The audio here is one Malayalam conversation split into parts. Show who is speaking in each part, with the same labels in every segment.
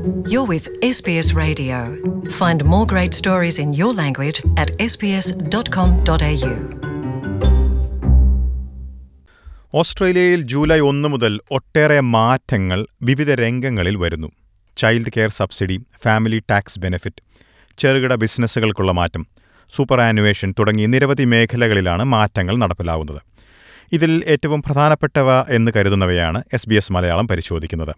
Speaker 1: You're with SBS Radio. Find more great stories in your language at sbs.com.au.
Speaker 2: ഓസ്ട്രേലിയയിൽ ജൂലൈ ഒന്ന് മുതൽ ഒട്ടേറെ മാറ്റങ്ങൾ വിവിധ രംഗങ്ങളിൽ വരുന്നു child care subsidy family tax benefit ചെറുകിട ബിസിനസ്സുകൾക്കുള്ള മാറ്റം സൂപ്പർ ആനുവേഷൻ തുടങ്ങി നിരവധി മേഖലകളിലാണ് മാറ്റങ്ങൾ നടപ്പിലാവുന്നത് ഇതിൽ ഏറ്റവും പ്രധാനപ്പെട്ടവ എന്ന് കരുതുന്നവയാണ് എസ് ബി എസ് മലയാളം പരിശോധിക്കുന്നത്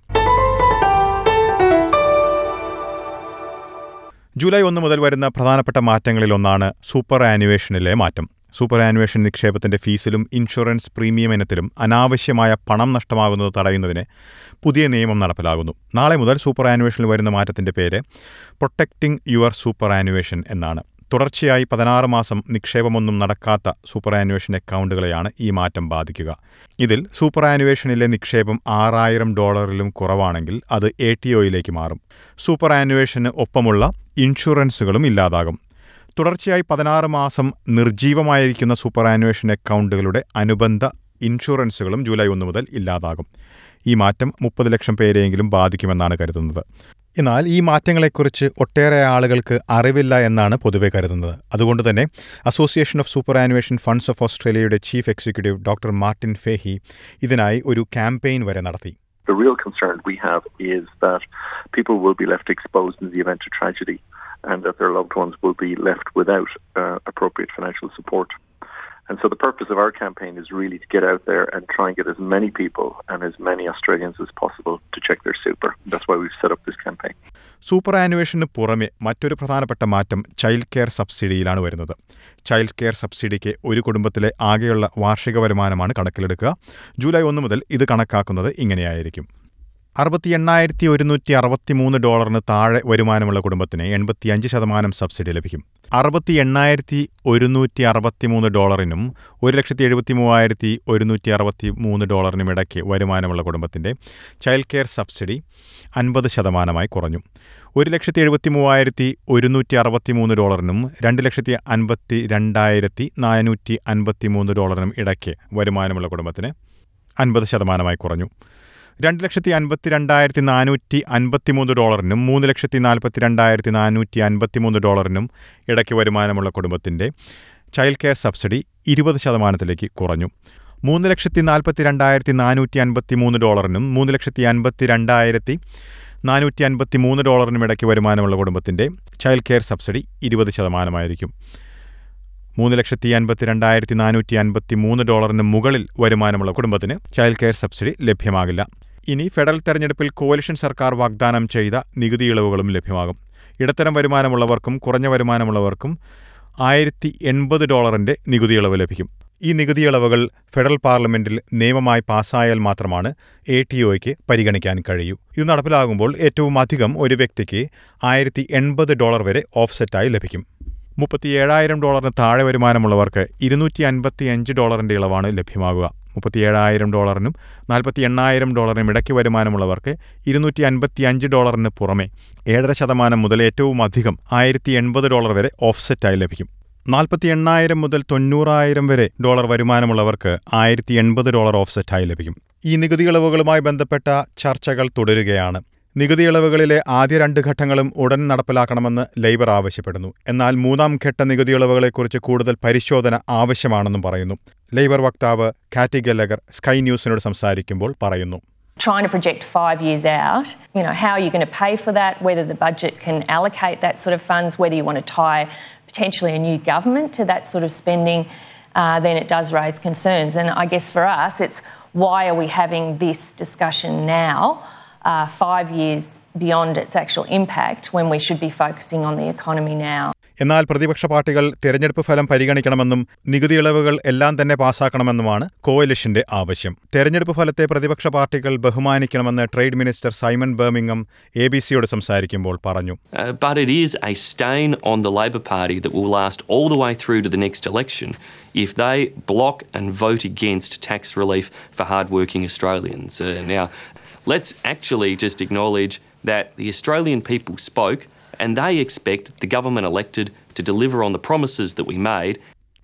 Speaker 2: ജൂലൈ ഒന്ന് മുതൽ വരുന്ന പ്രധാനപ്പെട്ട മാറ്റങ്ങളിലൊന്നാണ് സൂപ്പർ ആനുവേഷനിലെ മാറ്റം സൂപ്പർ ആനുവേഷൻ നിക്ഷേപത്തിന്റെ ഫീസിലും ഇൻഷുറൻസ് പ്രീമിയം ഇനത്തിലും അനാവശ്യമായ പണം നഷ്ടമാകുന്നത് തടയുന്നതിന് പുതിയ നിയമം നടപ്പിലാകുന്നു നാളെ മുതൽ സൂപ്പർ ആനുവേഷനിൽ വരുന്ന മാറ്റത്തിന്റെ പേര് പ്രൊട്ടക്റ്റിംഗ് യുവർ സൂപ്പർ ആനുവേഷൻ എന്നാണ് തുടർച്ചയായി പതിനാറ് മാസം നിക്ഷേപമൊന്നും നടക്കാത്ത സൂപ്പർ ആനുവേഷൻ അക്കൗണ്ടുകളെയാണ് ഈ മാറ്റം ബാധിക്കുക ഇതിൽ സൂപ്പർ ആനുവേഷനിലെ നിക്ഷേപം ആറായിരം ഡോളറിലും കുറവാണെങ്കിൽ അത് എ ടി ഒയിലേക്ക് മാറും സൂപ്പർ ആനുവേഷന് ഒപ്പമുള്ള ഇൻഷുറൻസുകളും ഇല്ലാതാകും തുടർച്ചയായി പതിനാറ് മാസം നിർജീവമായിരിക്കുന്ന സൂപ്പർ ആനുവേഷൻ അക്കൗണ്ടുകളുടെ അനുബന്ധ ഇൻഷുറൻസുകളും ജൂലൈ ഒന്ന് മുതൽ ഇല്ലാതാകും ഈ മാറ്റം മുപ്പത് ലക്ഷം പേരെയെങ്കിലും ബാധിക്കുമെന്നാണ് കരുതുന്നത് എന്നാൽ ഈ മാറ്റങ്ങളെക്കുറിച്ച് ഒട്ടേറെ ആളുകൾക്ക് അറിവില്ല എന്നാണ് പൊതുവെ കരുതുന്നത് അതുകൊണ്ട് തന്നെ association of superannuation funds of ഓസ്ട്രേലിയയുടെ chief executive doctor Martin Fahey ഇതിനായി ഒരു ക്യാമ്പയിൻ വരെ നടത്തി
Speaker 3: The real concern we have is that people will be left exposed in the event of tragedy and that their loved ones will be left without uh, appropriate financial support. And so the purpose of our campaign is really to get out there and try and get as many people and as many Australians as possible to check their super. That's why we've set up this campaign.
Speaker 2: സൂപ്പർ ആനുവേഷന് പുറമെ മറ്റൊരു പ്രധാനപ്പെട്ട മാറ്റം ചൈൽഡ് കെയർ സബ്സിഡിയിലാണ് വരുന്നത് ചൈൽഡ് കെയർ സബ്സിഡിക്ക് ഒരു കുടുംബത്തിലെ ആകെയുള്ള വാർഷിക വരുമാനമാണ് കണക്കിലെടുക്കുക ജൂലൈ ഒന്ന് മുതൽ ഇത് കണക്കാക്കുന്നത് ഇങ്ങനെയായിരിക്കും അറുപത്തി എണ്ണായിരത്തി ഒരുന്നൂറ്റി അറുപത്തി മൂന്ന് ഡോളറിന് താഴെ വരുമാനമുള്ള കുടുംബത്തിന് എൺപത്തിയഞ്ച് ശതമാനം സബ്സിഡി ലഭിക്കും അറുപത്തി എണ്ണായിരത്തി ഒരുന്നൂറ്റി അറുപത്തി മൂന്ന് ഡോളറിനും ഒരു ലക്ഷത്തി എഴുപത്തി മൂവായിരത്തി ഒരുന്നൂറ്റി അറുപത്തി മൂന്ന് ഡോളറിനും ഇടയ്ക്ക് വരുമാനമുള്ള കുടുംബത്തിൻ്റെ ചൈൽഡ് കെയർ സബ്സിഡി അൻപത് ശതമാനമായി കുറഞ്ഞു ഒരു ലക്ഷത്തി എഴുപത്തി മൂവായിരത്തി ഒരുന്നൂറ്റി അറുപത്തി മൂന്ന് ഡോളറിനും രണ്ട് ലക്ഷത്തി അൻപത്തി രണ്ടായിരത്തി നാനൂറ്റി അൻപത്തി മൂന്ന് ഡോളറിനും ഇടയ്ക്ക് വരുമാനമുള്ള കുടുംബത്തിന് അൻപത് ശതമാനമായി കുറഞ്ഞു രണ്ട് ലക്ഷത്തി അൻപത്തി രണ്ടായിരത്തി നാനൂറ്റി അൻപത്തി മൂന്ന് ഡോളറിനും മൂന്ന് ലക്ഷത്തി നാൽപ്പത്തി രണ്ടായിരത്തി നാനൂറ്റി അൻപത്തി മൂന്ന് ഡോളറിനും ഇടയ്ക്ക് വരുമാനമുള്ള കുടുംബത്തിൻ്റെ ചൈൽഡ് കെയർ സബ്സിഡി ഇരുപത് ശതമാനത്തിലേക്ക് കുറഞ്ഞു മൂന്ന് ലക്ഷത്തി നാൽപ്പത്തി രണ്ടായിരത്തി നാനൂറ്റി അൻപത്തി മൂന്ന് ഡോളറിനും മൂന്ന് ലക്ഷത്തി അൻപത്തി രണ്ടായിരത്തി നാനൂറ്റി അൻപത്തി മൂന്ന് ഡോളറിനും ഇടയ്ക്ക് വരുമാനമുള്ള കുടുംബത്തിൻ്റെ ചൈൽഡ് കെയർ സബ്സിഡി ഇരുപത് ശതമാനമായിരിക്കും മൂന്ന് ലക്ഷത്തി അൻപത്തി രണ്ടായിരത്തി നാനൂറ്റി അൻപത്തി മൂന്ന് ഡോളറിന് മുകളിൽ വരുമാനമുള്ള കുടുംബത്തിന് ചൈൽഡ് കെയർ സബ്സിഡി ലഭ്യമാകില്ല ഇനി ഫെഡറൽ തെരഞ്ഞെടുപ്പിൽ കോalition സർക്കാർ വാഗ്ദാനം ചെയ്ത നികുതി ഇളവുകളും ലഭ്യമാകും ഇടത്തരം വരുമാനമുള്ളവർക്കും കുറഞ്ഞ വരുമാനമുള്ളവർക്കും ആയിരത്തി എൺപത് ഡോളറിന്റെ നികുതി ഇളവ് ലഭിക്കും ഈ നികുതി ഇളവുകൾ ഫെഡറൽ പാർലമെന്റിൽ നിയമമായി പാസ്സായാൽ മാത്രമാണ് എ ടി ഒയ്ക്ക് പരിഗണിക്കാൻ കഴിയൂ ഇത് നടപ്പിലാകുമ്പോൾ ഏറ്റവും അധികം ഒരു വ്യക്തിക്ക് ആയിരത്തി എൺപത് ഡോളർ വരെ ഓഫ്സെറ്റായി ലഭിക്കും മുപ്പത്തിയേഴായിരം ഡോളറിന് താഴെ വരുമാനമുള്ളവർക്ക് ഇരുന്നൂറ്റി അൻപത്തി അഞ്ച് ഡോളറിന്റെ ഇളവാണ് ലഭ്യമാകുക മുപ്പത്തിയേഴായിരം ഡോളറിനും നാൽപ്പത്തി എണ്ണായിരം ഡോളറിനും ഇടയ്ക്ക് വരുമാനമുള്ളവർക്ക് ഇരുന്നൂറ്റി അൻപത്തി അഞ്ച് ഡോളറിന് പുറമെ ഏഴര ശതമാനം മുതൽ ഏറ്റവും അധികം ആയിരത്തി എൺപത് ഡോളർ വരെ ഓഫ്സെറ്റായി ലഭിക്കും നാൽപ്പത്തി എണ്ണായിരം മുതൽ തൊണ്ണൂറായിരം വരെ ഡോളർ വരുമാനമുള്ളവർക്ക് ആയിരത്തി എൺപത് ഡോളർ ഓഫ്സെറ്റായി ലഭിക്കും ഈ നികുതി ഇളവുകളുമായി ബന്ധപ്പെട്ട ചർച്ചകൾ തുടരുകയാണ് നികുതി ഇളവുകളിലെ ആദ്യ രണ്ട് ഘട്ടങ്ങളും ഉടൻ നടപ്പിലാക്കണമെന്ന് ലേബർ ആവശ്യപ്പെടുന്നു എന്നാൽ മൂന്നാം ഘട്ട നികുതി ഇളവുകളെക്കുറിച്ച് കൂടുതൽ പരിശോധന ആവശ്യമാണെന്നും പറയുന്നു ലേബർ വക്താവ് കാറ്റി ഗല്ലഗർ സ്കൈ ന്യൂസിനോട് സംസാരിക്കുമ്പോൾ പറയുന്നു
Speaker 4: trying to project five years out, you know, how you're going to pay for that, whether the budget can allocate that sort of funds, whether you want to tie potentially a new government to that sort of spending, uh, then it does raise concerns. And I guess for us, it's why are we having this discussion now, uh, five years beyond its actual impact, when we should be focusing on the economy now?
Speaker 2: എന്നാൽ പ്രതിപക്ഷ പാർട്ടികൾ തെരഞ്ഞെടുപ്പ് ഫലം പരിഗണിക്കണമെന്നും നികുതി ഇളവുകൾ എല്ലാം തന്നെ പാസാക്കണമെന്നുമാണ് കോalitionന്റെ ആവശ്യം തെരഞ്ഞെടുപ്പ് ഫലത്തെ പ്രതിപക്ഷ പാർട്ടികൾ ബഹുമാനിക്കണമെന്ന് trade minister Simon Birmingham A B സിയോട് സംസാരിക്കുമ്പോൾ പറഞ്ഞു
Speaker 5: Uh, but it is a stain on the Labor Party that will last all the way through to the next election if they block and vote against tax relief for hardworking Australians. Uh, now, let's actually just acknowledge that the Australian people spoke and they expect the government elected to deliver on the promises that we made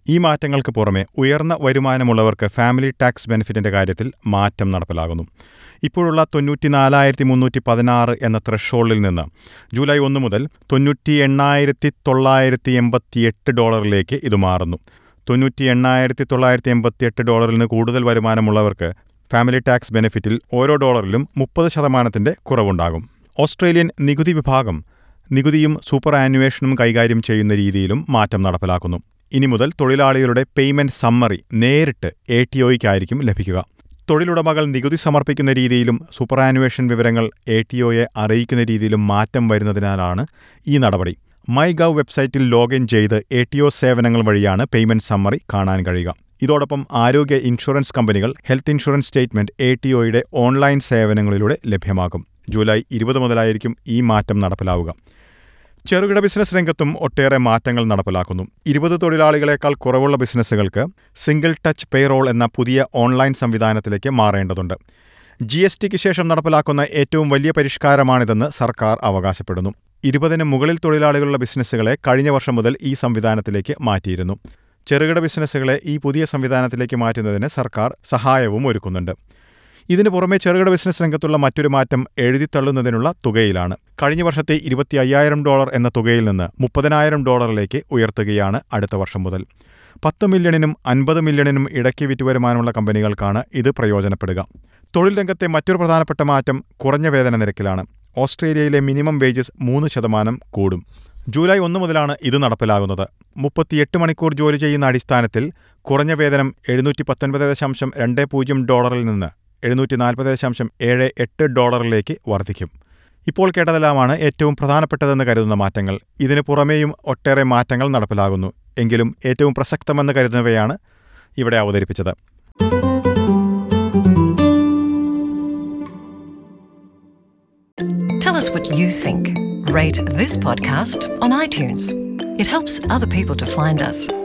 Speaker 2: ഈ മാറ്റങ്ങൾക്ക് പുറമെ ഉയർന്ന വരുമാനമുള്ളവർക്ക് ഫാമിലി ടാക്സ് ബെനിഫിറ്റിന്റെ കാര്യത്തിൽ മാറ്റം നടപ്പിലാകുന്നു ഇപ്പോഴുള്ള തൊണ്ണൂറ്റി നാലായിരത്തി മുന്നൂറ്റി പതിനാറ് എന്ന ത്രഷോൾഡിൽ നിന്ന് ജൂലൈ ഒന്ന് മുതൽ തൊണ്ണൂറ്റി എണ്ണായിരത്തി തൊള്ളായിരത്തി എൺപത്തി എട്ട് ഡോളറിലേക്ക് ഇത് മാറുന്നു തൊണ്ണൂറ്റി എണ്ണായിരത്തി തൊള്ളായിരത്തി എൺപത്തി എട്ട് ഡോളറിൽ നിന്ന് കൂടുതൽ വരുമാനമുള്ളവർക്ക് ഫാമിലി ടാക്സ് ബെനിഫിറ്റിൽ ഓരോ ഡോളറിലും മുപ്പത് ശതമാനത്തിന്റെ കുറവുണ്ടാകും ഓസ്ട്രേലിയൻ നികുതി വിഭാഗം നികുതിയും സൂപ്പർ ആനുവേഷനും കൈകാര്യം ചെയ്യുന്ന രീതിയിലും മാറ്റം നടപ്പിലാക്കുന്നു ഇനി മുതൽ തൊഴിലാളികളുടെ പേയ്മെന്റ് സമ്മറി നേരിട്ട് എ ടി ഒയ്ക്കായിരിക്കും ലഭിക്കുക തൊഴിലുടമകൾ നികുതി സമർപ്പിക്കുന്ന രീതിയിലും സൂപ്പർ ആനുവേഷൻ വിവരങ്ങൾ എ ടി ഒയെ അറിയിക്കുന്ന രീതിയിലും മാറ്റം വരുന്നതിനാലാണ് ഈ നടപടി മൈ ഗവ് വെബ്സൈറ്റിൽ ലോഗിൻ ചെയ്ത് എ ടി ഒ സേവനങ്ങൾ വഴിയാണ് പേയ്മെന്റ് സമ്മറി കാണാൻ കഴിയുക ഇതോടൊപ്പം ആരോഗ്യ ഇൻഷുറൻസ് കമ്പനികൾ health insurance statement A T ഒയുടെ ഓൺലൈൻ സേവനങ്ങളിലൂടെ ലഭ്യമാകും ജൂലൈ ഇരുപത് മുതലായിരിക്കും ഈ മാറ്റം നടപ്പിലാവുക ചെറുകിട ബിസിനസ് രംഗത്തും ഒട്ടേറെ മാറ്റങ്ങൾ നടപ്പിലാക്കുന്നു ഇരുപത് തൊഴിലാളികളെക്കാൾ കുറവുള്ള ബിസിനസ്സുകൾക്ക് സിംഗിൾ ടച്ച് പേറോൾ എന്ന പുതിയ ഓൺലൈൻ സംവിധാനത്തിലേക്ക് മാറേണ്ടതുണ്ട് ജി എസ് ടിക്ക് ശേഷം നടപ്പിലാക്കുന്ന ഏറ്റവും വലിയ പരിഷ്കാരമാണിതെന്ന് സർക്കാർ അവകാശപ്പെടുന്നു ഇരുപതിന് മുകളിൽ തൊഴിലാളികളുള്ള ബിസിനസ്സുകളെ കഴിഞ്ഞ വർഷം മുതൽ ഈ സംവിധാനത്തിലേക്ക് മാറ്റിയിരുന്നു ചെറുകിട ബിസിനസ്സുകളെ ഈ പുതിയ സംവിധാനത്തിലേക്ക് മാറ്റുന്നതിന് സർക്കാർ സഹായവും ഒരുക്കുന്നുണ്ട് ഇതിനു പുറമെ ചെറുകിട ബിസിനസ് രംഗത്തുള്ള മറ്റൊരു മാറ്റം എഴുതിത്തള്ളുന്നതിനുള്ള തുകയിലാണ് കഴിഞ്ഞ വർഷത്തെ ഇരുപത്തി അയ്യായിരം ഡോളർ എന്ന തുകയിൽ നിന്ന് മുപ്പതിനായിരം ഡോളറിലേക്ക് ഉയർത്തുകയാണ് അടുത്ത വർഷം മുതൽ പത്ത് മില്യണിനും അൻപത് മില്യണിനും ഇടയ്ക്ക് വിറ്റുവരുമാനമുള്ള കമ്പനികൾക്കാണ് ഇത് പ്രയോജനപ്പെടുക തൊഴിൽ രംഗത്തെ മറ്റൊരു പ്രധാനപ്പെട്ട മാറ്റം കുറഞ്ഞ വേതന നിരക്കിലാണ് ഓസ്ട്രേലിയയിലെ മിനിമം വേജസ് മൂന്ന് ശതമാനം കൂടും ജൂലൈ ഒന്ന് മുതലാണ് ഇത് നടപ്പിലാകുന്നത് മുപ്പത്തിയെട്ട് മണിക്കൂർ ജോലി ചെയ്യുന്ന അടിസ്ഥാനത്തിൽ കുറഞ്ഞ വേതനം എഴുന്നൂറ്റി പത്തൊൻപത് ദശാംശം രണ്ട് പൂജ്യം ഡോളറിൽ നിന്ന് എഴുന്നൂറ്റി നാൽപ്പത് ദശാംശം ഏഴ് എട്ട് ഡോളറിലേക്ക് വർദ്ധിക്കും ഇപ്പോൾ കേട്ടതെല്ലാമാണ് ഏറ്റവും പ്രധാനപ്പെട്ടതെന്ന് കരുതുന്ന മാറ്റങ്ങൾ ഇതിനു പുറമേയും ഒട്ടേറെ മാറ്റങ്ങൾ നടപ്പിലാകുന്നു എങ്കിലും ഏറ്റവും പ്രസക്തമെന്ന് കരുതുന്നവയാണ് ഇവിടെ അവതരിപ്പിച്ചത്
Speaker 1: Tell us what you think. Rate this podcast on iTunes. It helps other people to find us.